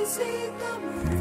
ஓசை தமிழ்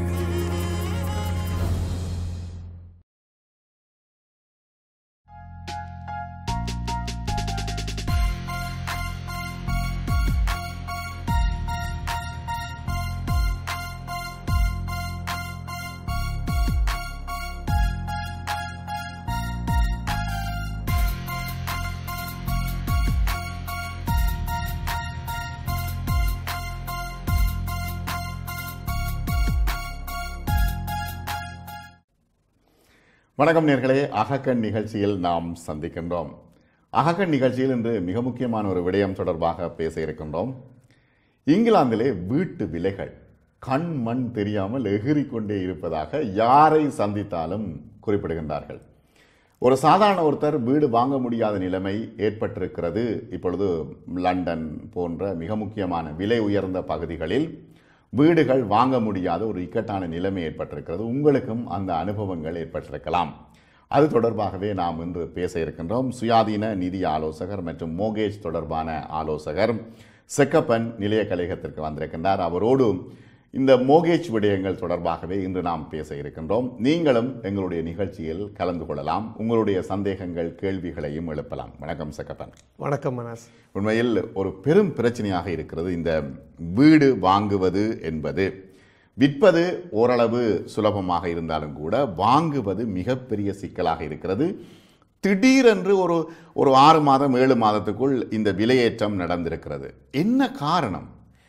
வணக்கம் நேர்களே அகக்கண் நிகழ்ச்சியில் நாம் சந்திக்கின்றோம் அகக்கண் நிகழ்ச்சியில் இன்று மிக முக்கியமான ஒரு விடயம் தொடர்பாக பேச இருக்கின்றோம் இங்கிலாந்திலே வீட்டு விலைகள் கண் மண் தெரியாமல் எகிறிக்கொண்டே இருப்பதாக யாரை சந்தித்தாலும் குறிப்பிடுகின்றார்கள் ஒரு சாதாரண ஒருத்தர் வீடு வாங்க முடியாத நிலைமை ஏற்பட்டிருக்கிறது இப்பொழுது லண்டன் போன்ற மிக முக்கியமான விலை உயர்ந்த பகுதிகளில் வீடுகள் வாங்க முடியாத ஒரு இக்கட்டான நிலைமை ஏற்பட்டிருக்கிறது உங்களுக்கும் அந்த அனுபவங்கள் ஏற்பட்டிருக்கலாம் அது தொடர்பாகவே நாம் இன்று பேச இருக்கின்றோம் சுயாதீன நிதி ஆலோசகர் மற்றும் மோகேஜ் தொடர்பான ஆலோசகர் செக்கப்பன் நிலைய கழகத்திற்கு வந்திருக்கின்றார் அவரோடு இந்த மோகேஜ் விடயங்கள் தொடர்பாகவே இன்று நாம் பேச இருக்கின்றோம் நீங்களும் எங்களுடைய நிகழ்ச்சியில் கலந்து கொள்ளலாம் உங்களுடைய சந்தேகங்கள் கேள்விகளையும் எழுப்பலாம் வணக்கம் செக்கப்பன் வணக்கம் மனஸ் உண்மையில் ஒரு பெரும் பிரச்சனையாக இருக்கிறது இந்த வீடு வாங்குவது என்பது விற்பது ஓரளவு சுலபமாக இருந்தாலும் கூட வாங்குவது மிகப்பெரிய சிக்கலாக இருக்கிறது திடீரென்று ஒரு ஒரு ஆறு மாதம் ஏழு மாதத்துக்குள் இந்த விலையேற்றம் நடந்திருக்கிறது என்ன காரணம்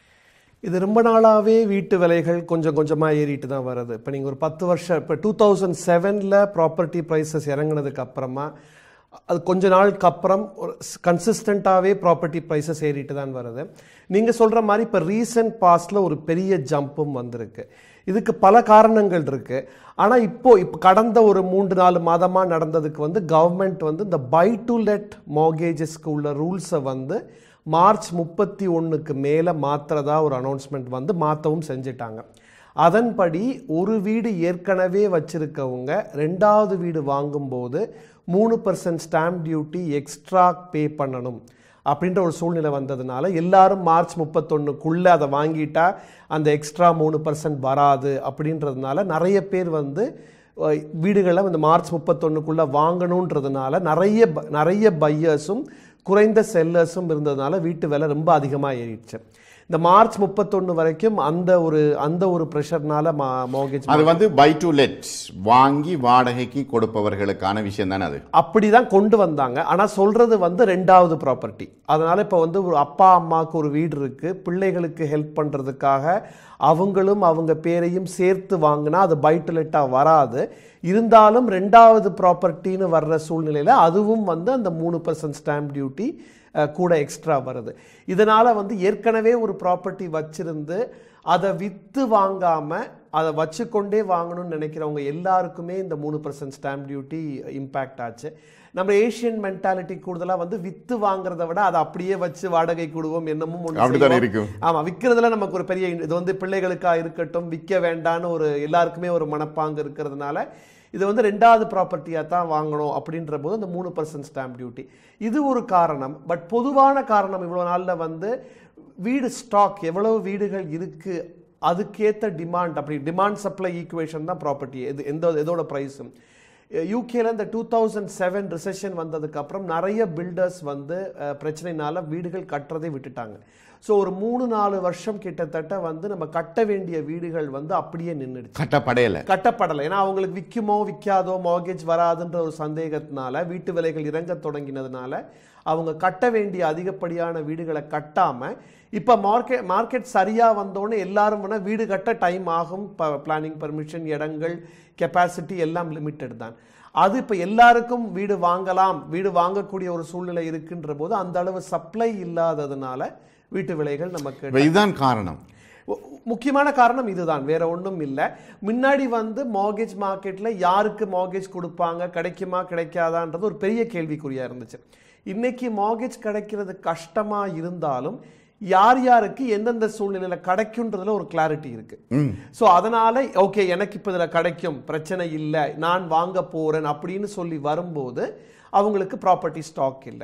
இது ரொம்ப நாளாகவே வீட்டு விலைகள் கொஞ்சம் கொஞ்சமாக ஏறிட்டு தான் வருது இப்போ நீங்கள் ஒரு பத்து வருஷம் இப்போ டூ தௌசண்ட் செவனில் ப்ராப்பர்ட்டி ப்ரைஸஸ் இறங்குனதுக்கு அப்புறமா அது கொஞ்ச நாளுக்கு அப்புறம் ஒரு கன்சிஸ்டண்ட்டாகவே ப்ராப்பர்ட்டி ப்ரைஸஸ் ஏறிட்டு தான் வருது நீங்கள் சொல்கிற மாதிரி இப்போ ரீசன்ட் பாஸ்டில் ஒரு பெரிய ஜம்பும் வந்திருக்கு இதுக்கு பல காரணங்கள் இருக்குது ஆனால் இப்போ இப்போ கடந்த ஒரு மூன்று நாலு மாதமாக நடந்ததுக்கு வந்து கவர்மெண்ட் வந்து இந்த பை டு லெட் மார்கேஜஸ்க்கு உள்ள ரூல்ஸை வந்து மார்ச் முப்பத்தி ஒன்றுக்கு மேலே மாற்றுறதா ஒரு அனௌன்ஸ்மெண்ட் வந்து மாற்றவும் செஞ்சிட்டாங்க அதன்படி ஒரு வீடு ஏற்கனவே வச்சிருக்கவங்க ரெண்டாவது வீடு வாங்கும்போது மூணு percent stamp duty extra pay பண்ணணும் அப்படின்ற ஒரு சூழ்நிலை வந்ததுனால எல்லாரும் மார்ச் முப்பத்தொன்னுக்குள்ளே அதை வாங்கிட்டா அந்த எக்ஸ்ட்ரா மூணு பர்சன்ட் வராது அப்படின்றதுனால நிறைய பேர் வந்து அஹ், வீடுகளை இந்த மார்ச் முப்பத்தொன்னுக்குள்ளே வாங்கணுன்றதுனால நிறைய ப- நிறைய பையர்ஸும் குறைந்த செல்லர்ஸும் இருந்ததுனால வீட்டு விலை ரொம்ப அதிகமாக ஏறிடுச்சு இந்த மார்ச் முப்பத்தொன்று வரைக்கும் அந்த ஒரு அந்த ஒரு ப்ரெஷர்னால மா மார்கேஜ் அது வந்து பை டு லெட் வாங்கி வாடகைக்கு கொடுப்பவர்களுக்கான விஷயம் தானே அது அப்படிதான் கொண்டு வந்தாங்க ஆனா சொல்றது வந்து ரெண்டாவது ப்ராப்பர்ட்டி அதனால இப்ப வந்து ஒரு அப்பா அம்மாவுக்கு ஒரு வீடு இருக்கு பிள்ளைகளுக்கு ஹெல்ப் பண்றதுக்காக அவங்களும் அவங்க பேரையும் சேர்த்து வாங்கினா அது பைட்டுலெட்டா வராது இருந்தாலும் ரெண்டாவது ப்ராப்பர்ட்டின்னு வர்ற சூழ்நிலையில அதுவும் வந்து அந்த மூணு பர்சன்ட் ஸ்டாம்ப் டியூட்டி கூட எக்ஸ்ட்ரா வருது இதனால வந்து ஏற்கனவே ஒரு ப்ராப்பர்ட்டி வச்சிருந்து அதை விற்று வாங்காம அதை வச்சுக்கொண்டே வாங்கணும்னு நினைக்கிறவங்க எல்லாருக்குமே இந்த மூணு பர்சன்ட் ஸ்டாம்ப் டியூட்டி இம்பேக்ட் ஆச்சு நம்ம ஏஷியன் மென்டாலிட்டி கூடுதலாக வந்து வித்து வாங்குறத விட அதை அப்படியே வச்சு வாடகை கூடுவோம் என்னமும் ஒண்ணு அப்படித்தானே செய்வோம். இருக்கும். ஆமா விற்கிறதுல நமக்கு ஒரு பெரிய இது வந்து பிள்ளைகளுக்கா இருக்கட்டும் விற்க வேண்டான்னு ஒரு எல்லாருக்குமே ஒரு மனப்பாங்கு இருக்கிறதுனால இது வந்து ரெண்டாவது ப்ராப்பர்ட்டியாக தான் வாங்கணும் அப்படின்ற போது அந்த மூணு பர்சன்ட் ஸ்டாம்ப் டியூட்டி இது ஒரு காரணம் பட் பொதுவான காரணம் இவ்வளோ நாளில் வந்து வீடு ஸ்டாக் எவ்வளவு வீடுகள் இருக்கு அதுக்கேற்ற டிமாண்ட் அப்படி டிமாண்ட் சப்ளை ஈக்குவேஷன் தான் ப்ராப்பர்ட்டி எது எந்த எதோட ப்ரைஸும் யூகேல இந்த டூ தௌசண்ட் செவன் ரிசெஷன் வந்ததுக்கு அப்புறம் நிறைய பில்டர்ஸ் வந்து அஹ், பிரச்சனைனால வீடுகள் கட்டுறதை விட்டுட்டாங்க ஸோ ஒரு மூணு நாலு வருஷம் கிட்டத்தட்ட வந்து நம்ம கட்ட வேண்டிய வீடுகள் வந்து அப்படியே நின்றுடுச்சு கட்டப்படையல கட்டப்படலை ஏன்னா அவங்களுக்கு விற்குமோ விற்காதோ மார்கேஜ் வராதுன்ற ஒரு சந்தேகத்தினால வீட்டு விலைகள் இறங்க தொடங்கினதுனால அவங்க கட்ட வேண்டிய அதிகப்படியான வீடுகளை கட்டாம இப்போ மார்க்கெட் மார்க்கெட் சரியா வந்தோடனே எல்லாரும் வேணா வீடு கட்ட டைம் ஆகும் பிளானிங் பர்மிஷன் இடங்கள் கெப்பாசிட்டி எல்லாம் லிமிட்டட் தான் அது இப்போ எல்லாருக்கும் வீடு வாங்கலாம் வீடு வாங்கக்கூடிய ஒரு சூழ்நிலை இருக்குன்ற போது அந்த அளவு சப்ளை இல்லாததுனால வீட்டு விலைகள் நமக்கு இப்ப இதுதான் காரணம் ஒ- முக்கியமான காரணம் இதுதான் வேற ஒன்றும் இல்லை முன்னாடி வந்து மார்கேஜ் மார்க்கெட்ல யாருக்கு மார்கேஜ் கொடுப்பாங்க கிடைக்குமா கிடைக்காதான்றது ஒரு பெரிய கேள்விக்குறியா இருந்துச்சு இன்னைக்கு மார்கேஜ் கிடைக்கிறது கஷ்டமா இருந்தாலும் யார் யாருக்கு எந்தெந்த சூழ்நிலையில கிடைக்குன்றதுல ஒரு கிளாரிட்டி இருக்கு ஸோ அதனால ஓகே எனக்கு இப்போ இதில் கிடைக்கும் பிரச்சனை இல்லை நான் வாங்க போறேன் அப்படின்னு சொல்லி வரும்போது அவங்களுக்கு ப்ராப்பர்ட்டி ஸ்டாக் இல்லை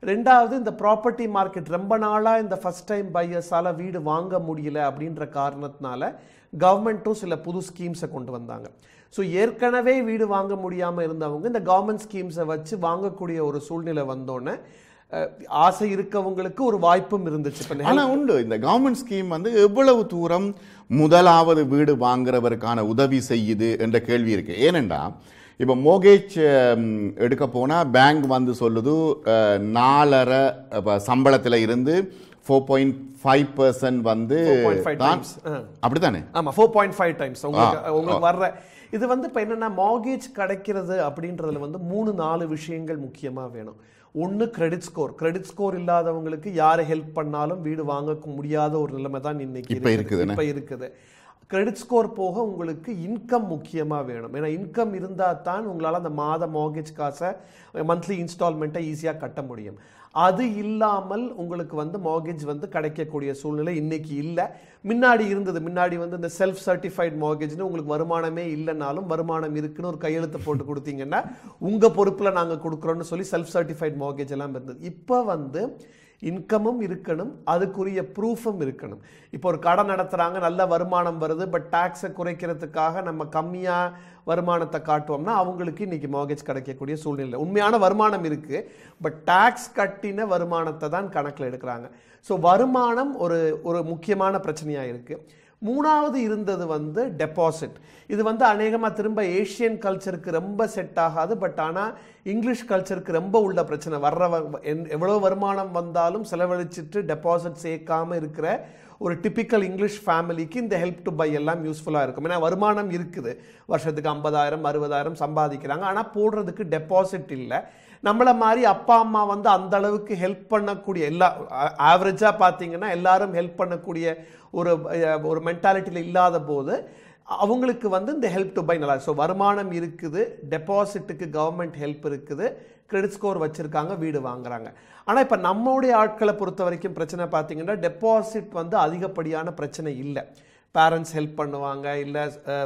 ரெண்டாவது இந்த ப்ராப்பர்ட்டி மார்க்கெட் ரொம்ப நாளாக இந்த ஃபர்ஸ்ட் டைம் பையர்ஸால் வீடு வாங்க முடியல அப்படின்ற காரணத்தினால கவர்மெண்ட்டும் சில புது ஸ்கீம்ஸை கொண்டு வந்தாங்க ஸோ ஏற்கனவே வீடு வாங்க முடியாமல் இருந்தவங்க இந்த கவர்மெண்ட் ஸ்கீம்ஸை வச்சு வாங்கக்கூடிய ஒரு சூழ்நிலை வந்தோடனே அஹ், ஆசை இருக்கவங்களுக்கு ஒரு வாய்ப்பும் இருந்துச்சு இப்போ ஆனா உண்டு இந்த கவர்மெண்ட் ஸ்கீம் வந்து எவ்வளவு தூரம் முதலாவது வீடு வாங்குறவருக்கான உதவி செய்யுது என்ற கேள்வி இருக்கு ஏனென்றா இப்போ மோகேஜ் எடுக்க போனா பேங்க் வந்து சொல்லுது அஹ், நாலரை அப்ப சம்பளத்துல இருந்து ஃபோர் பாயிண்ட் ஃபைவ் பர்சன்ட் வந்து 4.5 தான் times. ஆ. அப்படித்தானே ஆமா ஃபோர் பாயிண்ட் ஃபைவ் டைம்ஸ் உங்களுக்கு உங்களுக்கு வர்ற இது வந்து இப்போ என்னன்னா மார்கேஜ் கிடைக்கிறது அப்படின்றதுல வந்து மூணு நாலு விஷயங்கள் முக்கியமா வேணும் ஒன்று கிரெடிட் ஸ்கோர் கிரெடிட் ஸ்கோர் இல்லாதவங்களுக்கு யாரை ஹெல்ப் பண்ணாலும் வீடு வாங்க முடியாத ஒரு நிலைமை தான் இன்னைக்கு இப்ப இருக்குதுன்னு. இப்போ இருக்குது கிரெடிட் ஸ்கோர் போக உங்களுக்கு இன்கம் முக்கியமா வேணும் ஏன்னா இன்கம் இருந்தால் தான் உங்களால் அந்த மாத மார்கேஜ் காசை மந்த்லி இன்ஸ்டால்மெண்ட்டை ஈஸியாக கட்ட முடியும் அது இல்லாமல் உங்களுக்கு வந்து மார்கேஜ் வந்து கிடைக்கக்கூடிய சூழ்நிலை இன்னைக்கு இல்லை முன்னாடி இருந்தது முன்னாடி வந்து இந்த செல்ஃப் சர்டிஃபைட் மார்கேஜ்னு உங்களுக்கு வருமானமே இல்லைனாலும் வருமானம் இருக்குன்னு ஒரு கையெழுத்து போட்டு கொடுத்தீங்கன்னா உங்க பொறுப்புல நாங்க கொடுக்குறோம்னு சொல்லி செல்ஃப் சர்டிஃபைட் மார்கேஜ் எல்லாம் இருந்தது இப்போ வந்து இன்கமும் இருக்கணும் அதுக்குரிய ப்ரூஃபும் இருக்கணும் இப்போ ஒரு கடை நடத்துறாங்க நல்ல வருமானம் வருது பட் டேக்ஸை குறைக்கிறதுக்காக நம்ம கம்மியா வருமானத்தை காட்டுவோம்னா அவங்களுக்கு இன்னைக்கு மார்கேஜ் கிடைக்கக்கூடிய சூழ்நிலை உண்மையான வருமானம் இருக்கு பட் டேக்ஸ் கட்டின வருமானத்தை தான் கணக்கில் எடுக்கிறாங்க ஸோ வருமானம் ஒரு ஒரு முக்கியமான பிரச்சனையா இருக்கு மூணாவது இருந்தது வந்து டெபாசிட் இது வந்து அநேகமாக திரும்ப ஏஷியன் கல்ச்சருக்கு ரொம்ப செட் ஆகாது பட் ஆனால் இங்கிலீஷ் கல்ச்சருக்கு ரொம்ப உள்ள பிரச்சனை வர்ற வ- என்- எவ்வளோ வருமானம் வந்தாலும் செலவழிச்சிட்டு டெபாசிட் சேர்க்காம இருக்கிற ஒரு டிபிக்கல் இங்கிலீஷ் ஃபேமிலிக்கு இந்த ஹெல்ப் டு பை எல்லாம் யூஸ்ஃபுல்லாக இருக்கும் ஏன்னா வருமானம் இருக்குது வருஷத்துக்கு ஐம்பதாயிரம் அறுபதாயிரம் சம்பாதிக்கிறாங்க ஆனால் போடுறதுக்கு டெபாசிட் இல்லை நம்மள மாதிரி அப்பா அம்மா வந்து அந்த அளவுக்கு ஹெல்ப் பண்ணக்கூடிய எல்லா ஆவரேஜாக பார்த்தீங்கன்னா எல்லாரும் ஹெல்ப் பண்ணக்கூடிய ஒரு அஹ், ஒரு மென்டாலிட்டியில் இல்லாத போது அவங்களுக்கு வந்து இந்த ஹெல்ப் டு பை நல்லா ஸோ வருமானம் இருக்குது டெபாசிட்டுக்கு கவர்மெண்ட் ஹெல்ப் இருக்குது கிரெடிட் ஸ்கோர் வச்சுருக்காங்க வீடு வாங்குறாங்க ஆனால் இப்போ நம்மளுடைய ஆட்களை பொறுத்த வரைக்கும் பிரச்சனை பார்த்தீங்கன்னா டெபாசிட் வந்து அதிகப்படியான பிரச்சனை இல்லை பேரண்ட்ஸ் ஹெல்ப் பண்ணுவாங்க இல்லை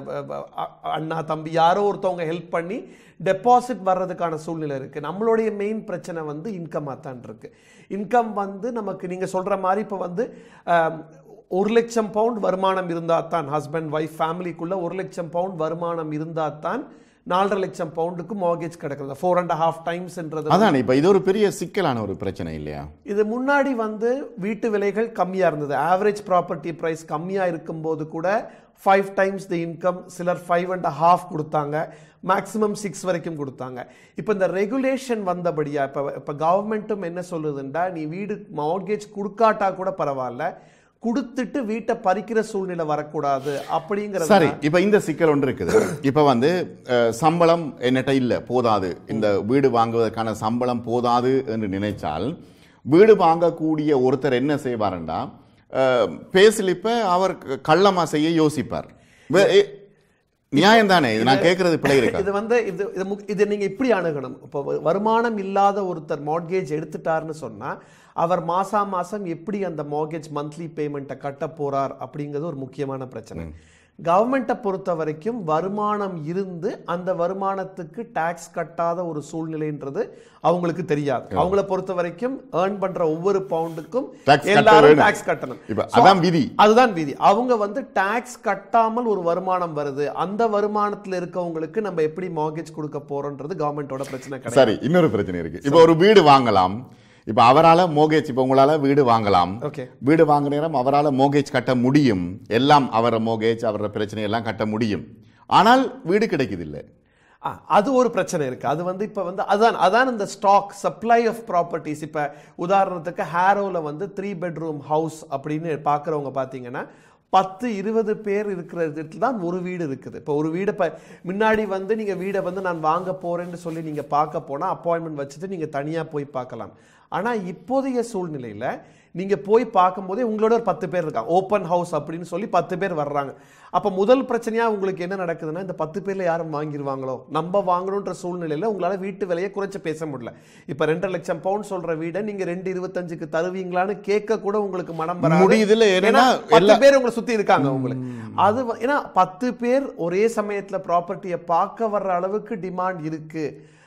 அண்ணா தம்பி யாரோ ஒருத்தவங்க ஹெல்ப் பண்ணி டெபாசிட் வர்றதுக்கான சூழ்நிலை இருக்குது நம்மளுடைய மெயின் பிரச்சனை வந்து இன்கமாக தான் இருக்குது இன்கம் வந்து நமக்கு நீங்கள் சொல்கிற மாதிரி இப்போ வந்து அஹ், ஒரு லட்சம் பவுண்ட் வருமானம் இருந்தால் தான் ஹஸ்பண்ட் ஒய்ஃப் ஃபேமிலிக்குள்ளே ஒரு லட்சம் பவுண்ட் வருமானம் இருந்தால் தான் நாலரை லட்சம் பவுண்டுக்கு மார்கேஜ் கிடைக்கிறது ஃபோர் அண்ட் ஹாஃப் டைம்ஸ்ன்றது அதான் இப்ப இது ஒரு பெரிய சிக்கலான ஒரு பிரச்சனை இல்லையா இது முன்னாடி வந்து வீட்டு விலைகள் கம்மியாக இருந்தது ஆவரேஜ் ப்ராப்பர்ட்டி ப்ரைஸ் கம்மியாக இருக்கும்போது கூட ஃபைவ் டைம்ஸ் தி இன்கம் சிலர் ஃபைவ் அண்ட் ஹாஃப் கொடுத்தாங்க மேக்ஸிமம் சிக்ஸ் வரைக்கும் கொடுத்தாங்க இப்போ இந்த ரெகுலேஷன் வந்தபடியா இப்போ இப்போ கவர்மெண்ட்டும் என்ன சொல்லுதுண்டா நீ வீடு மார்கேஜ் கொடுக்காட்டா கூட பரவாயில்ல கொடுத்துட்டு வீட்டை பறிக்கிற சூழ்நிலை வரக்கூடாது அப்படிங்கிறது சரி இப்ப இந்த சிக்கல் ஒன்று இருக்குது இப்ப வந்து அஹ், சம்பளம் என்னட்ட இல்ல போதாது இந்த வீடு வாங்குவதற்கான சம்பளம் போதாது என்று நினைச்சால் வீடு வாங்கக்கூடிய ஒருத்தர் என்ன செய்வாருண்டா பேசிலிப்ப அவர் கள்ளமா செய்ய யோசிப்பார் வே- ஏ- நியாயம் தானே இது நான் கேட்கறது பிழை இருக்கா இது வந்து இது இது முக்- இது நீங்க இப்படி அணுகணும் இப்போ வ- வருமானம் இல்லாத ஒருத்தர் மார்கேஜ் எடுத்துட்டாருன்னு சொன்னா அவர் மாசா மாசம் எப்படி அந்த மார்கேஜ் மந்த்லி பேமெண்ட்டை கட்ட போறார் அப்படிங்கிறது ஒரு முக்கியமான பிரச்சனை கவர்மெண்ட்டை பொறுத்த வரைக்கும் வருமானம் இருந்து அந்த வருமானத்துக்கு டாக்ஸ் கட்டாத ஒரு சூழ்நிலைன்றது அவங்களுக்கு தெரியாது அவங்கள பொறுத்த வரைக்கும் ஏர்ன் பண்ற ஒவ்வொரு பவுண்டுக்கும் Tax கட்ட எல்லாரும் வேணும். டாக்ஸ் கட்டணும் இப்ப So, அதான் விதி. அதுதான் விதி அவங்க வந்து டாக்ஸ் கட்டாமல் ஒரு வருமானம் வருது அந்த வருமானத்துல இருக்கவங்களுக்கு நம்ம எப்படி மார்கேஜ் கொடுக்க போறோம்ன்றது கவர்மெண்டோட பிரச்சனை கிடையாது சரி இன்னொரு பிரச்சனை இருக்கு இப்ப ஒரு வீடு வாங்கலாம் இப்ப அவரால மோகேஜ் இப்ப உங்களால வீடு வாங்கலாம் ஓகே வீடு வாங்க நேரம் அவரால மோகேஜ் கட்ட முடியும் எல்லாம் அவர மோகேஜ் அவர பிரச்சனை எல்லாம் கட்ட முடியும் ஆனால் வீடு கிடைக்குது இல்ல ஆ, அது ஒரு பிரச்சனை இருக்கு அது வந்து இப்ப வந்து அதான் அதான் இந்த ஸ்டாக் சப்ளை ஆஃப் ப்ராப்பர்ட்டிஸ் இப்ப உதாரணத்துக்கு ஹேரோல வந்து த்ரீ பெட்ரூம் ஹவுஸ் அப்படின்னு பார்க்குறவங்க பார்த்தீங்கன்னா பத்து இருபது பேர் இருக்கிற இடத்துல தான் ஒரு வீடு இருக்குது இப்போ ஒரு வீடு இப்போ முன்னாடி வந்து நீங்க வீடை வந்து நான் வாங்க போறேன்னு சொல்லி நீங்க பார்க்க போனா அப்பாயின்மெண்ட் வச்சுட்டு நீங்க தனியா போய் பார்க்கலாம் ஆனா இப்போதைய சூழ்நிலையில நீங்க போய் பார்க்கும்போதே உங்களோட ஒரு பத்து பேர் இருக்காங்க ஓப்பன் ஹவுஸ் அப்படின்னு சொல்லி பத்து பேர் வர்றாங்க அப்ப முதல் பிரச்சனையா உங்களுக்கு என்ன நடக்குதுன்னா இந்த பத்து பேர்ல யாரும் வாங்கிடுவாங்களோ நம்ம வாங்கணுன்ற சூழ்நிலையில உங்களால வீட்டு விலையை குறைச்சு பேச முடியல இப்ப ரெண்டு லட்சம் பவுண்ட் சொல்ற வீடை நீங்க ரெண்டு இருபத்தஞ்சுக்கு தருவீங்களான்னு கேட்க கூட உங்களுக்கு மனம் வராது முடியுதுல ஏன்னா ஏன்னா பத்து பேர் உங்களை சுத்தி இருக்காங்க உங்களுக்கு அது வ- ஏன்னா பத்து பேர் ஒரே சமயத்துல ப்ராப்பர்ட்டியை பார்க்க வர்ற அளவுக்கு டிமாண்ட் இருக்கு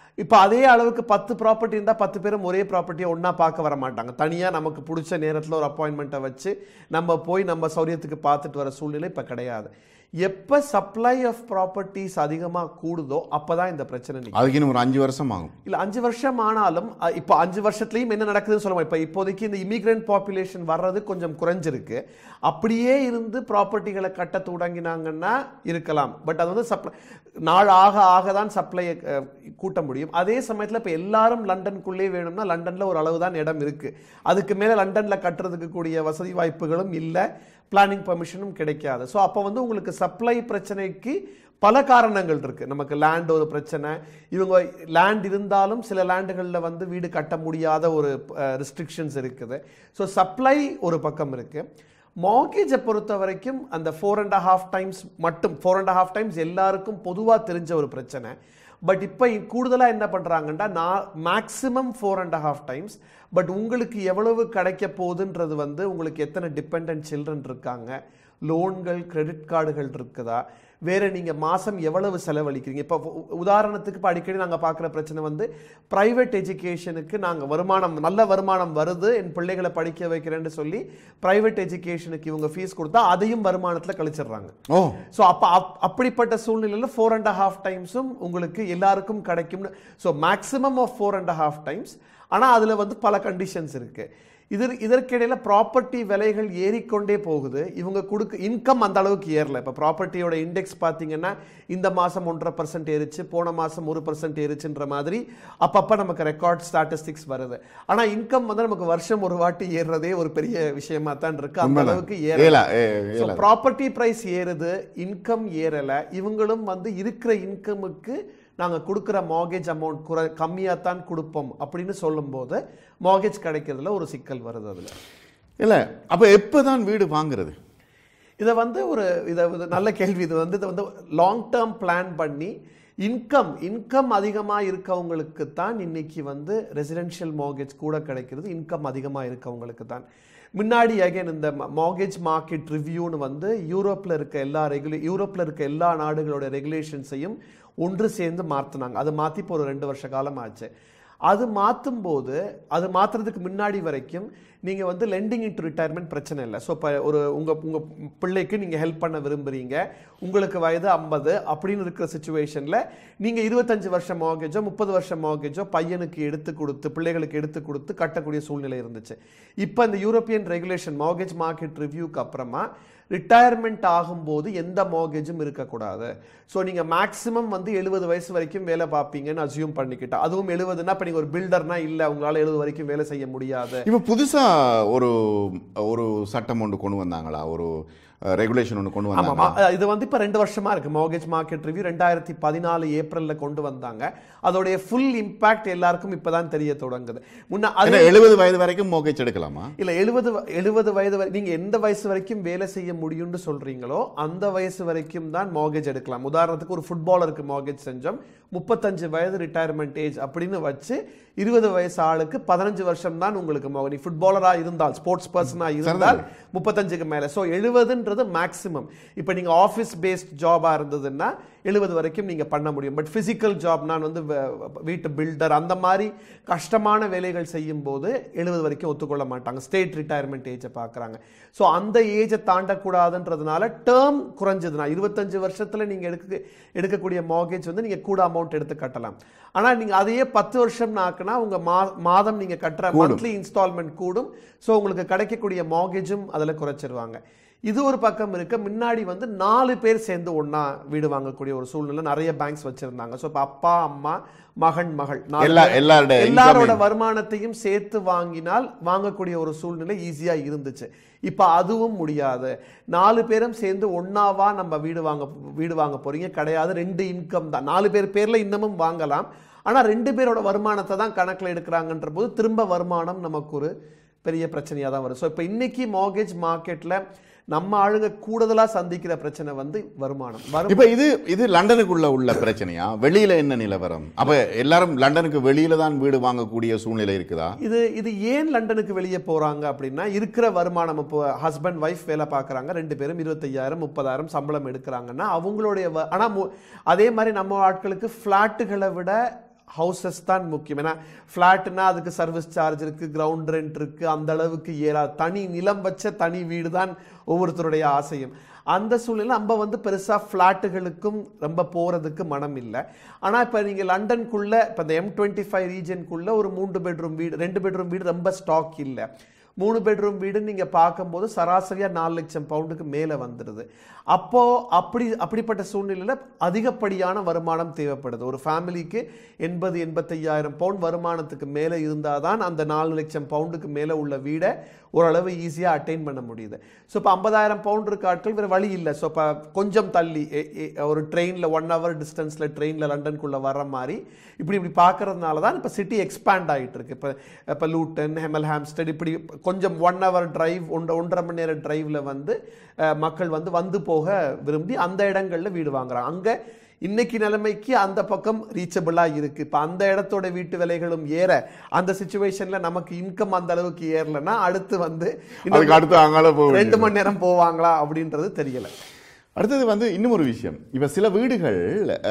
இப்போ அதே அளவுக்கு பத்து ப்ராப்பர்ட்டி இருந்தால் பத்து பேரும் ஒரே ப்ராப்பர்ட்டியை ஒன்றா பார்க்க வர மாட்டாங்க தனியாக நமக்கு பிடிச்ச நேரத்தில் ஒரு அப்பாயின்மெண்ட்டை வச்சு நம்ம போய் நம்ம சௌரியத்துக்கு பார்த்துட்டு வர சூழ்நிலை இப்போ கிடையாது எப்போ சப்ளை ஆஃப் ப்ராப்பர்ட்டிஸ் அதிகமாக கூடுதோ அப்போ தான் இந்த பிரச்சனை நிக்கும். அதுக்கு இன்னும் ஒரு அஞ்சு வருஷம் ஆகும் இல்ல அஞ்சு வருஷம் ஆனாலும் அ, இப்போ அஞ்சு வருஷத்துலயும் என்ன நடக்குதுன்னு சொல்ல இப்போ இப்போதைக்கு இந்த இமிகிரண்ட் பாப்புலேஷன் வர்றது கொஞ்சம் குறைஞ்சிருக்கு அப்படியே இருந்து ப்ராப்பர்ட்டிகளை கட்ட தொடங்கினாங்கன்னா இருக்கலாம் பட் அது வந்து சப்ளை நாள் ஆக ஆக தான் சப்ளையை கூட்ட முடியும் அதே சமயத்தில் இப்போ எல்லாரும் லண்டனுக்குள்ளே வேணும்னா லண்டன்ல ஒரு அளவு தான் இடம் இருக்கு அதுக்கு மேலே லண்டன்ல கட்டுறதுக்கு கூடிய வசதி வாய்ப்புகளும் இல்லை பிளானிங் பெர்மிஷனும் கிடைக்காது ஸோ அப்போ வந்து உங்களுக்கு சப்ளை பிரச்சனைக்கு பல காரணங்கள் இருக்கு நமக்கு லேண்ட் ஒரு பிரச்சனை இவங்க லேண்ட் இருந்தாலும் சில லேண்டுகளில் வந்து வீடு கட்ட முடியாத ஒரு ரெஸ்ட்ரிக்ஷன்ஸ் இருக்குது ஸோ சப்ளை ஒரு பக்கம் இருக்கு மார்கேஜை பொறுத்த வரைக்கும் அந்த ஃபோர் அண்ட் ஹாஃப் டைம்ஸ் மட்டும் ஃபோர் அண்ட் ஹாஃப் டைம்ஸ் எல்லாருக்கும் பொதுவாக தெரிஞ்ச ஒரு பிரச்சனை பட் இப்போ கூடுதலாக என்ன பண்ணுறாங்கன்னா நான் maximum four and half times but உங்களுக்கு எவ்வளவு கிடைக்க போகுதுன்றது வந்து உங்களுக்கு எத்தனை டிபெண்ட் சில்ட்ரன் இருக்காங்க லோன்கள் கிரெடிட் கார்டுகள் இருக்குதா வேற நீங்க மாசம் எவ்வளவு செலவழிக்கிறீங்க இப்போ உ- உதாரணத்துக்கு இப்போ அடிக்கடி நாங்க பார்க்குற பிரச்சனை வந்து பிரைவேட் எஜுகேஷனுக்கு நாங்க வருமானம் நல்ல வருமானம் வருது என் பிள்ளைகளை படிக்க வைக்கிறேன்னு சொல்லி பிரைவேட் எஜுகேஷனுக்கு இவங்க ஃபீஸ் கொடுத்தா அதையும் வருமானத்துல கழிச்சிடுறாங்க ஓ ஸோ அப்போ அப் அப்படிப்பட்ட சூழ்நிலையில் ஃபோர் அண்ட் ஹாஃப் டைம்ஸும் உங்களுக்கு எல்லாருக்கும் கிடைக்கும்னு so maximum of four and half times ஆனால் அதில் வந்து பல கண்டிஷன்ஸ் இருக்கு இது இதற்கிடையில ப்ராப்பர்ட்டி விலைகள் ஏறிக்கொண்டே போகுது இவங்க கொடுக்க இன்கம் அந்த அளவுக்கு ஏறல இப்போ ப்ராப்பர்ட்டியோட இண்டெக்ஸ் பார்த்தீங்கன்னா இந்த மாதம் ஒன்றரை பர்சன்ட் ஏறிச்சு போன மாதம் ஒரு பர்சன்ட் ஏறிச்சுன்ற மாதிரி அப்பப்போ நமக்கு ரெக்கார்ட் ஸ்டாட்டிஸ்டிக்ஸ் வருது ஆனால் இன்கம் வந்து நமக்கு வருஷம் ஒரு வாட்டி ஏறுறதே ஒரு பெரிய விஷயமா தான் இருக்கு அந்த உண்மைதான். அளவுக்கு ஏறல ஏலா ஏ- ஏலா ப்ராப்பர்ட்டி பிரைஸ் ஏறுது இன்கம் ஏறல இவங்களும் வந்து இருக்கிற இன்கமுக்கு நாங்க கொடுக்குற மார்கேஜ் அமௌண்ட் குறை கம்மியா தான் கொடுப்போம் அப்படின்னு சொல்லும்போது மார்கேஜ் கிடைக்கிறதுல ஒரு சிக்கல் வருது அதுல இல்ல அப்ப எப்பதான் வீடு வாங்குறது இதை வந்து ஒரு இதை இது நல்ல கேள்வி இது வந்து இதை வந்து லாங் டேர்ம் பிளான் பண்ணி இன்கம் இன்கம் அதிகமாக இருக்கவங்களுக்கு தான் இன்னைக்கு வந்து ரெசிடென்ஷியல் மார்கேஜ் கூட கிடைக்கிறது இன்கம் அதிகமாக இருக்கவங்களுக்கு தான் முன்னாடி அகைன் இந்த மார்கேஜ் மார்க்கெட் ரிவ்யூன்னு வந்து யூரோப்பில் இருக்க எல்லா ரெகுலே யூரோப்பில் இருக்க எல்லா நாடுகளோட ரெகுலேஷன்ஸையும் ஒன்று சேர்ந்து மாற்றினாங்க அது மாற்றி இப்போ ஒரு ரெண்டு வருஷ காலம் ஆச்சு அது மாற்றும் போது அது மாற்றுறதுக்கு முன்னாடி வரைக்கும் நீங்கள் வந்து லெண்டிங் இன்டு ரிட்டையர்மெண்ட் பிரச்சனை இல்லை ஸோ இப்போ ஒரு உங்கள் உங்கள் பிள்ளைக்கு நீங்கள் ஹெல்ப் பண்ண விரும்புகிறீங்க உங்களுக்கு வயது ஐம்பது அப்படின்னு இருக்கிற சுச்சுவேஷனில் நீங்கள் இருபத்தஞ்சு வருஷம் மார்கேஜோ முப்பது வருஷம் மார்கேஜோ பையனுக்கு எடுத்து கொடுத்து பிள்ளைகளுக்கு எடுத்து கொடுத்து கட்டக்கூடிய சூழ்நிலை இருந்துச்சு இப்போ இந்த யூரோப்பியன் ரெகுலேஷன் மார்கேஜ் மார்க்கெட் ரிவ்யூக்கு அப்புறமா ரிட்டையர்மெண்ட் ஆகும்போது எந்த மார்கேஜும் இருக்கக்கூடாது ஸோ நீங்கள் மேக்ஸிமம் வந்து எழுபது வயசு வரைக்கும் வேலை பார்ப்பீங்கன்னு அசியூம் பண்ணிக்கிட்டா அதுவும் எழுபதுன்னா இப்போ நீங்கள் ஒரு பில்டர்னா இல்லை உங்களால் எழுபது வரைக்கும் வேலை செய்ய முடியாது இப்ப புதுசா ஒரு ஒரு சட்டம் ஒன்று கொண்டு வந்தாங்களா ஒரு ரெகுலேஷன் ஒன்று கொண்டு ஆமா வந்தாங்களா மா- இது வந்து இப்போ ரெண்டு வருஷமா இருக்கு மார்கேஜ் மார்க்கெட் ரிவ்யூ ரெண்டாயிரத்தி பதினாலு ஏப்ரல்ல கொண்டு வந்தாங்க அதோடைய ஃபுல் இம்பாக்ட் எல்லாருக்கும் இப்பதான் தெரிய தொடங்குது முன்ன அது ஏன்னா எழுபது வயது வரைக்கும் மோகேஜ் எடுக்கலாமா இல்ல எழுபது எழுபது வயது வரை நீங்க எந்த வயசு வரைக்கும் வேலை செய்ய முடியும்னு சொல்றீங்களோ அந்த வயசு வரைக்கும் தான் மார்கேஜ் எடுக்கலாம் உதாரணத்துக்கு ஒரு ஃபுட்பாலருக்கு மார்கேஜ் செஞ்சோம் முப்பத்தஞ்சு வயது ரிட்டையர்மெண்ட் ஏஜ் அப்படின்னு வச்சு இருபது வயசு ஆளுக்கு பதினஞ்சு வருஷம் தான் உங்களுக்கு mortgage. நீ ஃபுட்பாலரா இருந்தால் ஸ்போர்ட்ஸ் பர்சனா இருந்தால் முப்பத்தஞ்சுக்கு மேல ஸோ எழுபதுன்றது மேக்ஸிமம் இப்போ நீங்க ஆஃபீஸ் பேஸ்ட் ஜாபா இருந்ததுன்னா எழுபது வரைக்கும் நீங்க பண்ண முடியும் பட் பிசிக்கல் ஜாப் நான் வந்து வ- வீட்டு பில்டர் அந்த மாதிரி கஷ்டமான வேலைகள் செய்யும் போது எழுபது வரைக்கும் ஒத்துக்கொள்ள மாட்டாங்க ஸ்டேட் ரிட்டையர்மெண்ட் ஏஜை பார்க்குறாங்க ஸோ அந்த ஏஜை தாண்டக்கூடாதுன்றதுனால டேர்ம் குறைஞ்சதுன்னா இருபத்தஞ்சு வருஷத்துல நீங்க எடுக்க எடுக்கக்கூடிய மார்கேஜ் வந்து நீங்க கூட அமௌண்ட் எடுத்து கட்டலாம் ஆனா நீங்க அதையே பத்து வருஷம் ஆக்குனா உங்க மா மாதம் நீங்க கட்டுற மந்த்லி இன்ஸ்டால்மெண்ட் கூடும் ஸோ உங்களுக்கு கிடைக்கக்கூடிய மார்கேஜும் அதில் குறைச்சிருவாங்க இது ஒரு பக்கம் இருக்க முன்னாடி வந்து நாலு பேர் சேர்ந்து ஒண்ணா வீடு வாங்கக்கூடிய ஒரு சூழ்நிலை நிறைய பேங்க்ஸ் வச்சிருந்தாங்க ஸோ இப்போ அப்பா அம்மா மகன் மகள் நாலு எல்லா பேர் எல்லாருடைய எல்லாரோட income- வருமானத்தையும் சேர்த்து வாங்கினால் வாங்கக்கூடிய ஒரு சூழ்நிலை ஈஸியா இருந்துச்சு இப்ப அதுவும் முடியாது நாலு பேரும் சேர்ந்து ஒண்ணாவா நம்ம வீடு வாங்க வீடு வாங்க போறீங்க கிடையாது ரெண்டு இன்கம் தான் நாலு பேர் பேர்ல இன்னமும் வாங்கலாம் ஆனா ரெண்டு பேரோட வருமானத்தை தான் கணக்குல எடுக்கிறாங்கன்ற போது திரும்ப வருமானம் நமக்கு ஒரு பெரிய பிரச்சனையா தான் வரும் ஸோ இப்போ இன்னைக்கு மார்கேஜ் மார்க்கெட்ல நம்ம ஆளுங்க கூடுதலா சந்திக்கிற பிரச்சனை வந்து வருமானம் வரும் இப்ப இது இது லண்டனுக்குள்ள உள்ள பிரச்சனையா வெளியில என்ன நிலவரம் அப்ப எல்லாரும் லண்டனுக்கு வெளியில தான் வீடு வாங்கக்கூடிய சூழ்நிலை இருக்குதா இது இது ஏன் லண்டனுக்கு வெளியே போறாங்க அப்படின்னா இருக்கிற வருமானம் இப்போ ஹஸ்பண்ட் ஒய்ஃப் வேலை பார்க்குறாங்க ரெண்டு பேரும் இருபத்தையாயிரம் முப்பதாயிரம் சம்பளம் எடுக்கிறாங்கன்னா அவங்களுடைய வ- ஆனா மு- அதே மாதிரி நம்ம ஆட்களுக்கு ஃப்ளாட்டுகளை விட ஹவுசஸ் தான் முக்கியம் ஏன்னா ஃப்ளாட்னா அதுக்கு சர்வீஸ் சார்ஜ் இருக்கு கிரவுண்ட் ரெண்ட் இருக்கு அந்த அளவுக்கு ஏறா தனி நிலம் வச்ச தனி வீடு தான் ஒவ்வொருத்தருடைய ஆசையும் அந்த சூழ்நிலை நம்ம வந்து பெருசா ஃப்ளாட்டுகளுக்கும் ரொம்ப போறதுக்கு மனம் இல்லை ஆனா இப்ப நீங்க லண்டனுக்குள்ள இப்ப இந்த எம் டுவெண்ட்டி ஃபைவ் ரீஜனுக்குள்ள ஒரு மூன்று பெட்ரூம் வீடு ரெண்டு பெட்ரூம் வீடு ரொம்ப ஸ்டாக் இல்லை மூணு பெட்ரூம் வீடு நீங்க பார்க்கும்போது சராசரியா நாலு லட்சம் பவுண்டுக்கு மேல வந்துடுது அப்போ அப்படி அப்படிப்பட்ட சூழ்நிலையில அதிகப்படியான வருமானம் தேவைப்படுது ஒரு ஃபேமிலிக்கு எண்பது எண்பத்தையாயிரம் பவுண்ட் வருமானத்துக்கு மேல இருந்தாதான் அந்த நாலு லட்சம் பவுண்டுக்கு மேல உள்ள வீடை ஓரளவு ஈஸியாக அட்டைன் பண்ண முடியுது ஸோ இப்போ ஐம்பதாயிரம் பவுண்ட் இருக்க ஆட்கள் வேறு வழி இல்லை ஸோ இப்போ கொஞ்சம் தள்ளி எ- எ- ஒரு ட்ரெயினில் ஒன் ஹவர் டிஸ்டன்ஸில் ட்ரெயினில் லண்டனுக்குள்ளே வர்ற மாதிரி இப்படி இப்படி பார்க்கறதுனால தான் இப்போ சிட்டி எக்ஸ்பேண்ட் ஆகிட்டு இருக்கு இப்போ இப்போ லூட்டன் ஹெமல் ஹாம்ஸ்டட் இப்படி கொஞ்சம் ஒன் ஹவர் டிரைவ் ஒன்ற ஒன்றரை மணி நேரம் டிரைவில் வந்து அஹ், மக்கள் வந்து வந்து போக விரும்பி அந்த இடங்களில் வீடு வாங்குறாங்க அங்கே இன்னைக்கு நிலைமைக்கு அந்த பக்கம் ரீச்சபிளாக இருக்கு இப்போ அந்த இடத்தோட வீட்டு விலைகளும் ஏற அந்த சுச்சுவேஷன்ல நமக்கு இன்கம் அந்த அளவுக்கு ஏறலைன்னா அடுத்து வந்து இன்னும் அதுக்கு அடுத்து அங்கால போக ரெண்டு மணி நேரம் போவாங்களா அப்படின்றது தெரியல அடுத்தது வந்து இன்னும் ஒரு விஷயம் இப்ப சில வீடுகள்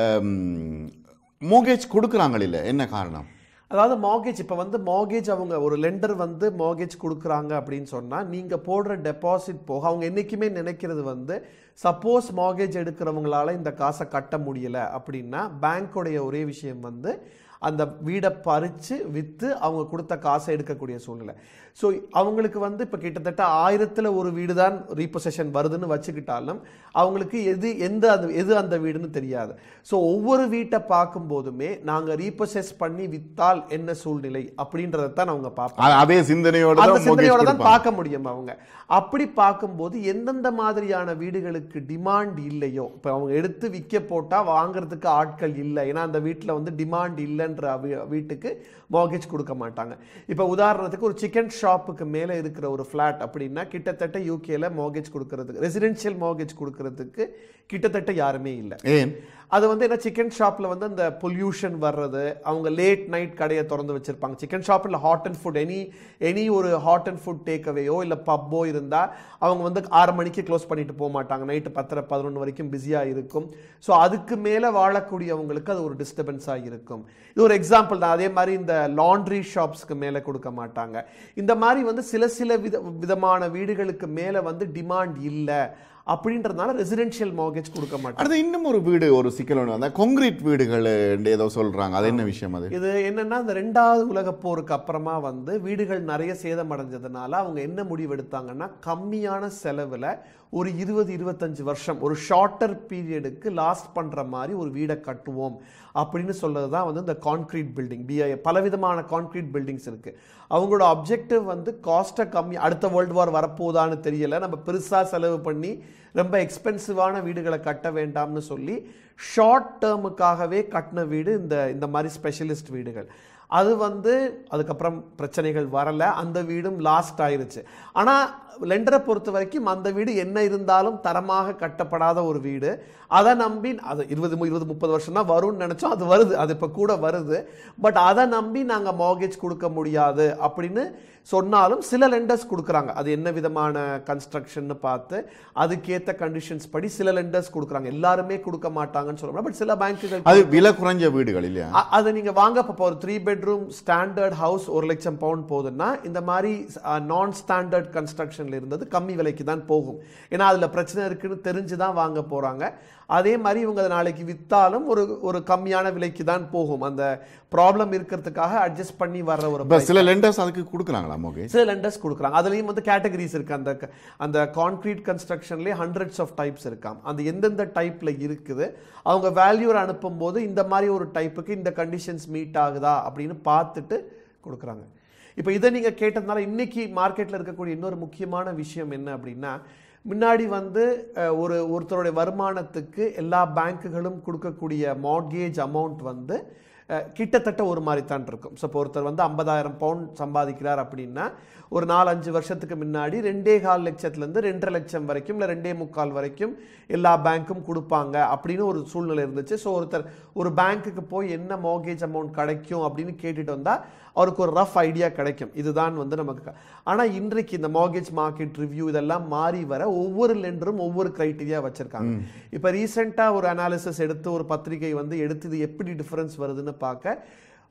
மோகேஜ் கொடுக்குறாங்க இல்ல என்ன காரணம் அதாவது மார்கேஜ் இப்போ வந்து மார்கேஜ் அவங்க ஒரு லெண்டர் வந்து மார்கேஜ் கொடுக்குறாங்க அப்படின்னு சொன்னால் நீங்கள் போடுற டெபாசிட் போக அவங்க என்றைக்குமே நினைக்கிறது வந்து சப்போஸ் மார்கேஜ் எடுக்கிறவங்களால இந்த காசை கட்ட முடியல அப்படின்னா பேங்க்கோடைய ஒரே விஷயம் வந்து அந்த வீடை பறித்து விற்று அவங்க கொடுத்த காசை எடுக்கக்கூடிய சூழ்நிலை ஸோ அவங்களுக்கு வந்து இப்போ கிட்டத்தட்ட ஆயிரத்தில் ஒரு வீடு தான் ரீபொசஷன் வருதுன்னு வச்சுக்கிட்டாலும் அவங்களுக்கு எது எந்த அந்த எது அந்த வீடுன்னு தெரியாது ஸோ ஒவ்வொரு வீட்டை பார்க்கும்போதுமே நாங்கள் ரீபொசஸ் பண்ணி வித்தால் என்ன சூழ்நிலை அப்படின்றத தான் அவங்க பார்ப்பாங்க அ- அதே சிந்தனையோட அந்த தான் சிந்தனையோட mortgage தான் கொடுப்பாங்க. பார்க்க முடியும் அவங்க அப்படி பார்க்கும்போது எந்தெந்த மாதிரியான வீடுகளுக்கு டிமாண்ட் இல்லையோ இப்போ அவங்க எடுத்து விற்க போட்டால் வாங்குறதுக்கு ஆட்கள் இல்லை ஏன்னா அந்த வீட்டில் வந்து டிமாண்ட் இல்லைன்ற வீ- வீட்டுக்கு மார்கேஜ் கொடுக்க மாட்டாங்க இப்போ உதாரணத்துக்கு ஒரு சிக்கன் ஷாப்புக்கு மேலே இருக்கிற ஒரு ஃப்ளாட் அப்படின்னா கிட்டத்தட்ட யூகேல மார்கேஜ் கொடுக்கறதுக்கு ரெசிடென்ஷியல் மார்கேஜ் கொடுக்கறதுக்கு கிட்டத்தட்ட யாருமே இல்லை ஏன் அது வந்து என்ன சிக்கன் ஷாப்பில் வந்து அந்த பொல்யூஷன் வர்றது அவங்க லேட் நைட் கடையை திறந்து வச்சிருப்பாங்க சிக்கன் ஷாப் இல்லை hot and food any any ஒரு ஹாட் அண்ட் ஃபுட் டேக்அவேயோ இல்லை பப்போ இருந்தால் அவங்க வந்து ஆறு மணிக்கு க்ளோஸ் பண்ணிட்டு போக மாட்டாங்க நைட்டு பத்தரை பதினொன்று வரைக்கும் பிஸியாக இருக்கும் ஸோ அதுக்கு மேலே வாழக்கூடியவங்களுக்கு அது ஒரு டிஸ்டர்பன்ஸாக இருக்கும் இது ஒரு எக்ஸாம்பிள் தான் அதே மாதிரி இந்த லாண்ட்ரி ஷாப்ஸ்க்கு மேலே கொடுக்க மாட்டாங்க இந்த மாதிரி வந்து சில சில வித விதமான வீடுகளுக்கு மேலே வந்து டிமாண்ட் இல்லை அப்படின்றதுனால ரெசிடென்ஷியல் மார்கேஜ் கொடுக்க மாட்டாங்க அடுத்து இன்னும் ஒரு வீடு ஒரு சிக்கல் ஒன்று அந்த கான்கிரீட் வீடுகள் ஏதோ சொல்றாங்க அது என்ன விஷயம் அது இது என்னன்னா இந்த ரெண்டாவது உலகப் போருக்கு அப்புறமா வந்து வீடுகள் நிறைய சேதமடைஞ்சதுனால அவங்க என்ன முடிவெடுத்தாங்கன்னா கம்மியான செலவுல ஒரு இருபது இருபத்தஞ்சு வருஷம் ஒரு ஷார்ட்டர் பீரியடுக்கு லாஸ்ட் பண்ற மாதிரி ஒரு வீடை கட்டுவோம் அப்படின்னு சொல்றது தான் வந்து இந்த கான்கிரீட் பில்டிங் பிஐ பலவிதமான கான்கிரீட் பில்டிங்ஸ் இருக்கு அவங்களோட அப்ஜெக்டிவ் வந்து காஸ்ட்டை கம்மி அடுத்த வேர்ல்டு வார் வரப்போதான்னு தெரியல நம்ம பெருசா செலவு பண்ணி ரொம்ப எக்ஸ்பென்சிவான வீடுகளை கட்ட வேண்டாம்னு சொல்லி ஷார்ட் டேர்முக்காகவே கட்டின வீடு இந்த இந்த மாதிரி ஸ்பெஷலிஸ்ட் வீடுகள் அது வந்து அதுக்கப்புறம் பிரச்சனைகள் வரல அந்த வீடும் லாஸ்ட் ஆயிருச்சு ஆனா லெண்டரை பொறுத்த வரைக்கும் அந்த வீடு என்ன இருந்தாலும் தரமாக கட்டப்படாத ஒரு வீடு அதை நம்பி அது இருபது மு- இருபது முப்பது வருஷம் தான் வரும்னு நினைச்சோம் அது வருது அது இப்போ கூட வருது பட் அதை நம்பி நாங்க மார்கேஜ் கொடுக்க முடியாது அப்படின்னு சொன்னாலும் சில லெண்டர்ஸ் கொடுக்குறாங்க அது என்ன விதமான கன்ஸ்ட்ரக்ஷன் பார்த்து அதுக்கேற்ற கண்டிஷன்ஸ் படி சில லெண்டர்ஸ் கொடுக்குறாங்க எல்லாருமே கொடுக்க மாட்டாங்கன்னு சொல்ல பட் சில பேங்க்குகள் அது விலை குறைஞ்ச வீடுகள் இல்லையா அ- அதை நீங்க வாங்க இப்போ ஒரு த்ரீ பெட்ரூம் ஸ்டாண்டர்ட் ஹவுஸ் ஒரு லட்சம் பவுண்ட் போகுதுன்னா இந்த மாதிரி நான் ஸ்டாண்டர்ட் கன்ஸ்ட்ரக்ஷன்ல இருந்தது கம்மி விலைக்கு தான் போகும் ஏன்னா அதுல பிரச்சனை இருக்குன்னு தெரிஞ்சு தான் வாங்க போறாங்க அதே மாதிரி இவங்க அதை நாளைக்கு வித்தாலும் ஒரு ஒரு கம்மியான விலைக்கு தான் போகும் அந்த ப்ராப்ளம் இருக்கிறதுக்காக அட்ஜஸ்ட் பண்ணி வர்ற ஒரு இப்ப சில லெண்டர்ஸ் அதுக்கு கொடுக்குறாங்களா மோகேஷ் சில லெண்டர்ஸ் கொடுக்குறாங்க அதுலேயும் வந்து கேட்டகரிஸ் இருக்கு அந்த க- அந்த கான்கிரீட் கன்ஸ்ட்ரக்ஷன்லேயே ஹண்ட்ரட்ஸ் ஆஃப் டைப்ஸ் இருக்காம் அந்த எந்தெந்த டைப்ல இருக்குது அவங்க வேல்யூர் அனுப்பும்போது இந்த மாதிரி ஒரு டைப்புக்கு இந்த கண்டிஷன்ஸ் மீட் ஆகுதா அப்படின்னு பார்த்துட்டு கொடுக்குறாங்க இப்போ இதை நீங்க கேட்டதுனால இன்னைக்கு மார்க்கெட்ல இருக்கக்கூடிய இன்னொரு முக்கியமான விஷயம் என்ன அப்படின்னா முன்னாடி வந்து அஹ், ஒரு ஒருத்தருடைய வருமானத்துக்கு எல்லா பேங்க்குகளும் கொடுக்கக்கூடிய மார்கேஜ் அமௌண்ட் வந்து அஹ், கிட்டத்தட்ட ஒரு மாதிரி தான் இருக்கும் ஸோ இப்போ ஒருத்தர் வந்து ஐம்பதாயிரம் பவுண்ட் சம்பாதிக்கிறார் அப்படின்னா ஒரு நாலு அஞ்சு வருஷத்துக்கு முன்னாடி ரெண்டே கால் லட்சத்துலேருந்து ரெண்டரை லட்சம் வரைக்கும் இல்லை ரெண்டே முக்கால் வரைக்கும் எல்லா பேங்க்கும் கொடுப்பாங்க அப்படின்னு ஒரு சூழ்நிலை இருந்துச்சு ஸோ ஒருத்தர் ஒரு பேங்க்குக்கு போய் என்ன மார்கேஜ் அமௌண்ட் கிடைக்கும் அப்படின்னு கேட்டுட்டு வந்தால் அவருக்கு ஒரு ரஃப் ஐடியா கிடைக்கும் இதுதான் வந்து நமக்கு ஆனால் இன்றைக்கு இந்த மார்கேஜ் மார்க்கெட் ரிவ்யூ இதெல்லாம் மாறி வர ஒவ்வொரு லெண்டரும் ஒவ்வொரு கிரைட்டீரியா வச்சிருக்காங்க இப்போ ரீசெண்டாக ஒரு அனாலிசிஸ் எடுத்து ஒரு பத்திரிகை வந்து எடுத்து இது எப்படி டிஃபரன்ஸ் வருதுன்னு பார்க்க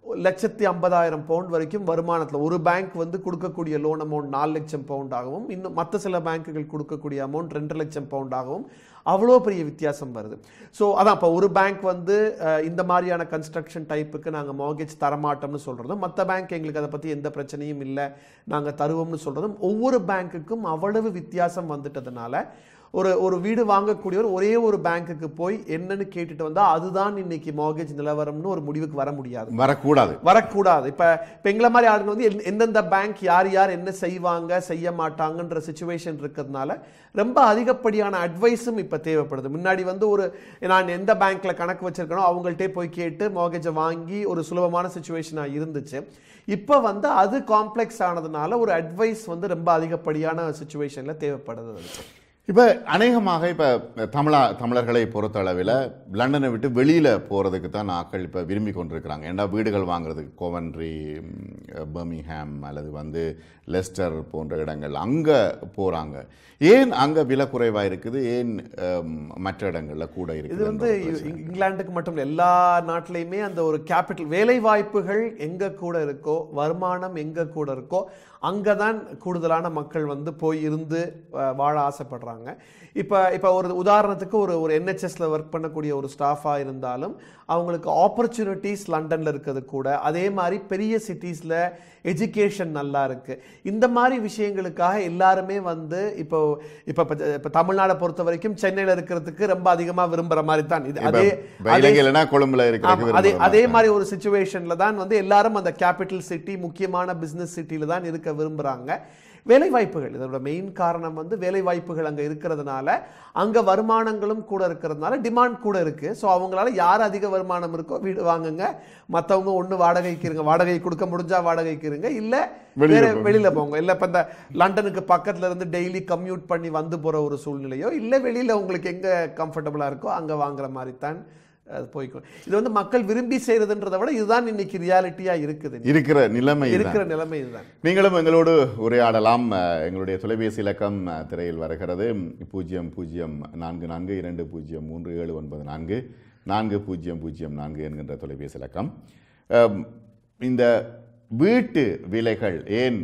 லட்சத்தி ஐம்பதாயிரம் பவுண்ட் வரைக்கும் வருமானத்தில் ஒரு பேங்க் வந்து கொடுக்கக்கூடிய லோன் அமௌண்ட் நாலு லட்சம் பவுண்ட் ஆகவும் இன்னும் மற்ற சில பேங்க்குகள் கொடுக்கக்கூடிய அமௌண்ட் ரெண்டு லட்சம் பவுண்ட் ஆகவும் அவ்வளோ பெரிய வித்தியாசம் வருது ஸோ அதான் இப்போ ஒரு பேங்க் வந்து அஹ், இந்த மாதிரியான கன்ஸ்ட்ரக்ஷன் டைப்புக்கு நாங்கள் மார்கேஜ் தரமாட்டோம்னு சொல்கிறதும் மற்ற பேங்க் எங்களுக்கு அதை பற்றி எந்த பிரச்சனையும் இல்லை நாங்கள் தருவோம்னு சொல்கிறதும் ஒவ்வொரு பேங்க்குக்கும் அவ்வளவு வித்தியாசம் வந்துட்டதுனால ஒரு ஒரு வீடு வாங்கக்கூடியவர் ஒரே ஒரு பேங்க்குக்கு போய் என்னன்னு கேட்டுட்டு வந்தா அதுதான் இன்னைக்கு மார்கேஜ் நிலவரம்னு ஒரு முடிவுக்கு வர முடியாது வரக்கூடாது வரக்கூடாது இப்ப இப்ப எங்களை மாதிரி ஆளுங்க வந்து எந்த- எந்தெந்த பேங்க் யார் யார் என்ன செய்வாங்க செய்ய மாட்டாங்கன்ற சுச்சுவேஷன் இருக்கிறதுனால ரொம்ப அதிகப்படியான அட்வைஸும் இப்ப தேவைப்படுது முன்னாடி வந்து ஒரு நான் எந்த பேங்க்ல கணக்கு வச்சிருக்கனோ அவங்கள்ட்டே போய் கேட்டு மார்கேஜை வாங்கி ஒரு சுலபமான சுச்சுவேஷனா இருந்துச்சு இப்போ வந்து அது காம்ப்ளெக்ஸ் ஆனதுனால ஒரு அட்வைஸ் வந்து ரொம்ப அதிகப்படியான சுச்சுவேஷன்ல தேவைப்படுது அதுக்கு. இப்போ அநேகமாக இப்போ தமிழா தமிழர்களை பொறுத்தளவில் லண்டனை விட்டு வெளியில் போகிறதுக்கு தான் ஆட்கள் இப்போ விரும்பி கொண்டிருக்கிறாங்க ஏன்னா வீடுகள் வாங்குறதுக்கு கோவன்ட்ரி ம், பர்மிங்ஹாம் அல்லது வந்து லெஸ்டர் போன்ற இடங்கள் அங்கே போகிறாங்க ஏன் அங்கே விலை குறைவாக இருக்குது ஏன் அம், மற்ற இடங்களில் கூட இது இருக்குது வந்து இங்- இங்கிலாந்துக்கு மட்டும் இல்லை எல்லா நாட்டிலையுமே அந்த ஒரு கேபிட்டல் வேலை வாய்ப்புகள் எங்க கூட இருக்கோ வருமானம் எங்க கூட இருக்கோ அங்கே தான் கூடுதலான மக்கள் வந்து போய் இருந்து அஹ், வாழ ஆசைப்படுறாங்க இப்போ இப்போ ஒரு உதாரணத்துக்கு ஒரு ஒரு என்ஹெச்எஸ்ல ஒர்க் பண்ணக்கூடிய ஒரு ஸ்டாஃபாக இருந்தாலும் அவங்களுக்கு ஆப்பர்ச்சுனிட்டிஸ் லண்டனில் இருக்கிறது கூட அதே மாதிரி பெரிய சிட்டிஸில் எஜுகேஷன் நல்லா இருக்கு இந்த மாதிரி விஷயங்களுக்காக எல்லாருமே வந்து இப்போ இப்போ இப்போ தமிழ்நாடை பொறுத்த வரைக்கும் சென்னையில் இருக்கிறதுக்கு ரொம்ப அதிகமாக விரும்புகிற மாதிரி தான் இது அதே இப்போ இலங்கையிலனா கொழும்புல இருக்கிறதுக்கு ஆமா, அதே விரும்புற அதே மாதிரி. மாதிரி ஒரு சுச்சுவேஷன்ல தான் வந்து எல்லாரும் அந்த கேபிட்டல் சிட்டி முக்கியமான பிசினஸ் சிட்டில தான் இருக்க விரும்புறாங்க வேலை வாய்ப்புகள் இதோட மெயின் காரணம் வந்து வேலை வாய்ப்புகள் அங்க இருக்கிறதுனால அங்க வருமானங்களும் கூட இருக்கிறதுனால டிமாண்ட் கூட இருக்கு ஸோ அவங்களால யார் அதிக வருமானம் இருக்கோ வீடு வாங்குங்க மத்தவங்க ஒண்ணு வாடகைக்கு இருங்க வாடகை கொடுக்க முடிஞ்சா வாடகைக்கு இருங்க இல்ல வெளியில வேற போங்க. வெளியில போங்க இல்ல இப்ப இந்த லண்டனுக்கு பக்கத்துல இருந்து டெய்லி கம்யூட் பண்ணி வந்து போற ஒரு சூழ்நிலையோ இல்ல வெளியில உங்களுக்கு எங்க கம்ஃபர்டபுளா இருக்கோ அங்க வாங்குற மாதிரி தான் அது போய்க்கும் இது வந்து மக்கள் விரும்பி செய்யறதுன்றதை விட இதுதான் இன்னைக்கு ரியாலிட்டியா இருக்குது இருக்கிற நிலைமை இதுதான். இருக்கிற நிலைமை இதுதான் நீங்களும் எங்களோடு உரையாடலாம் அஹ், எங்களுடைய தொலைபேசி இலக்கம் அஹ், திரையில் வருகிறது பூஜ்ஜியம் பூஜ்ஜியம் நான்கு நான்கு இரண்டு பூஜ்ஜியம் மூன்று ஏழு ஒன்பது நான்கு நான்கு பூஜ்ஜியம் பூஜ்ஜியம் நான்கு என்கின்ற தொலைபேசி இலக்கம் அம், இந்த வீட்டு விலைகள் ஏன்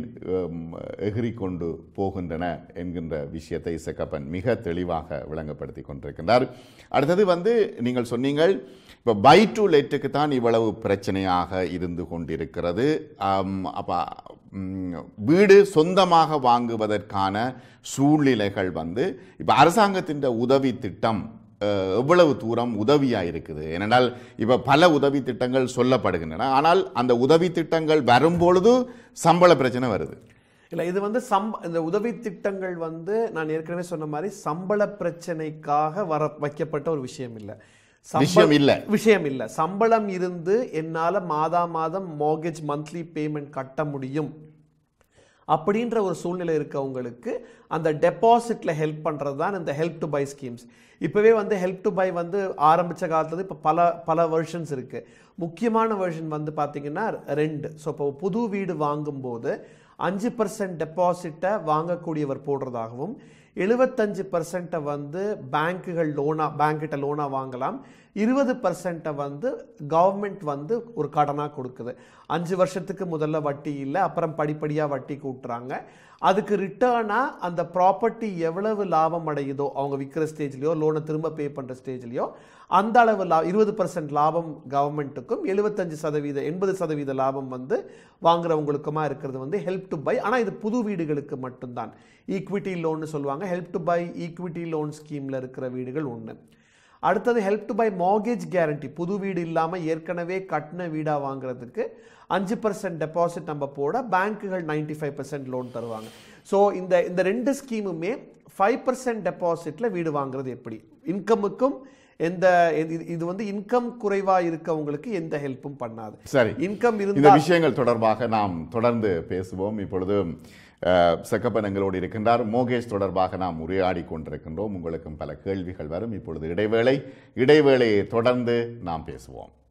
எகிரிக் கொண்டு போகின்றன என்கின்ற விஷயத்தை செக்கப்பன் மிக தெளிவாக விளங்கப்படுத்தி கொண்டிருக்கின்றார் அடுத்தது வந்து நீங்கள் சொன்னீங்கள் இப்போ பை டு லெட்டுக்கு தான் இவ்வளவு பிரச்சனையாக இருந்து கொண்டிருக்கிறது அப்போ வீடு சொந்தமாக வாங்குவதற்கான சூழ்நிலைகள் வந்து இப்போ அரசாங்கத்தின் உதவி திட்டம் அஹ், எவ்வளவு தூரம் உதவியாக இருக்குது ஏனென்றால் இப்போ பல உதவி திட்டங்கள் சொல்லப்படுகின்றன ஆனால் அந்த உதவி திட்டங்கள் வரும்பொழுது சம்பள பிரச்சனை வருது இல்ல இது வந்து சம்ப இந்த உதவி திட்டங்கள் வந்து நான் ஏற்கனவே சொன்ன மாதிரி சம்பள பிரச்சனைக்காக வர வைக்கப்பட்ட ஒரு விஷயம் இல்ல சம்பள- விஷயம் இல்ல. விஷயம் இல்ல சம்பளம் இருந்து என்னால மாதா மாதம் மார்கேஜ் மந்த்லி பேமெண்ட் கட்ட முடியும் அப்படின்ற ஒரு சூழ்நிலை இருக்கவங்களுக்கு அந்த டெபாசிட்ல ஹெல்ப் பண்றது தான் இந்த ஹெல்ப் டு பை ஸ்கீம்ஸ் இப்போவே வந்து ஹெல்ப் டு பை வந்து ஆரம்பிச்ச காலத்துல இப்போ பல பல வெர்ஷன்ஸ் இருக்கு முக்கியமான வெர்ஷன் வந்து பார்த்தீங்கன்னா ரெண்டு ஸோ இப்போ புது வீடு வாங்கும்போது அஞ்சு பர்சன்ட் டெபாசிட்டை வாங்கக்கூடியவர் போடுறதாகவும் எழுபத்தஞ்சு பர்சன்ட்டை வந்து பேங்க்குகள் லோனா பேங்க்கிட்ட லோனா வாங்கலாம் இருபது பர்சன்ட்டை வந்து கவர்மெண்ட் வந்து ஒரு கடனாக கொடுக்குது அஞ்சு வருஷத்துக்கு முதல்ல வட்டி இல்லை அப்புறம் படிப்படியாக வட்டி கூட்டுறாங்க அதுக்கு ரிட்டர்னாக அந்த ப்ராப்பர்ட்டி எவ்வளவு லாபம் அடையுதோ அவங்க விற்கிற ஸ்டேஜ்லையோ லோனை திரும்ப பே பண்ணுற ஸ்டேஜ்லையோ அந்த அளவு லா இருபது பர்சன்ட் லாபம் கவர்மெண்ட்டுக்கும் எழுபத்தஞ்சு சதவீத எண்பது சதவீத லாபம் வந்து வாங்குறவங்களுக்குமா இருக்கிறது வந்து ஹெல்ப் டு பை ஆனால் இது புது வீடுகளுக்கு மட்டும்தான் ஈக்விட்டி லோன்னு சொல்லுவாங்க help to buy equity loan ஸ்கீமில் இருக்கிற வீடுகள் ஒன்று அடுத்தது help to buy mortgage guarantee புது வீடு இல்லாமல் ஏற்கனவே கட்டின வீடாக வாங்குறதுக்கு அஞ்சு பர்சன்ட் டெபாசிட் நம்ம போட பேங்க்குகள் நைன்டி ஃபைவ் பர்சன்ட் லோன் தருவாங்க ஸோ இந்த இந்த ரெண்டு ஸ்கீமுமே ஃபைவ் பர்சன்ட் டெபாசிட்டில் வீடு வாங்குறது எப்படி இன்கமுக்கும் எந்த இது- இது வந்து இன்கம் குறைவா இருக்கவங்களுக்கு எந்த ஹெல்ப்பும் பண்ணாது சரி இன்கம் இந்த இருந்தா விஷயங்கள் தொடர்பாக நாம் தொடர்ந்து பேசுவோம் இப்பொழுது அஹ், செக்கப்பன் எங்களோடு இருக்கின்றார் மோகேஷ் தொடர்பாக நாம் உரையாடி கொண்டிருக்கின்றோம் உங்களுக்கும் பல கேள்விகள் வரும் இப்பொழுது இடைவேளை இடைவேளையை தொடர்ந்து நாம் பேசுவோம்